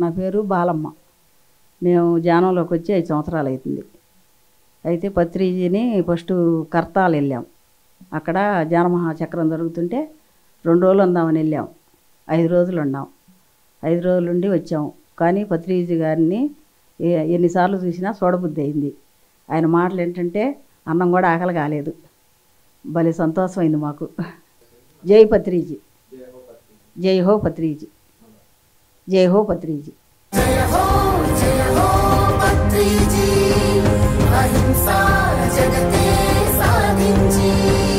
నా పేరు బాలమ్మ మేము జానంలోకి వచ్చి ఐదు సంవత్సరాలు అవుతుంది అయితే పత్రిజీని ఫస్ట్ కర్తాలు వెళ్ళాం అక్కడ జానమహా చక్రం జరుగుతుంటే రెండు రోజులు ఉందామని వెళ్ళాం ఐదు రోజులు ఉన్నాం ఐదు రోజులు ఉండి వచ్చాం కానీ పత్రిజీ గారిని ఏ- ఎన్నిసార్లు చూసినా చూడబుద్ధి అయింది ఆయన మాటలు ఏంటంటే అన్నం కూడా ఆకలి కాలేదు భలే సంతోషమైంది మాకు జై పత్రిజీ జై హో పత్రిజీ జై హో పత్రిజీ జయ హో జయ హో పత్రిజీ అహింసా జగతే సాధించి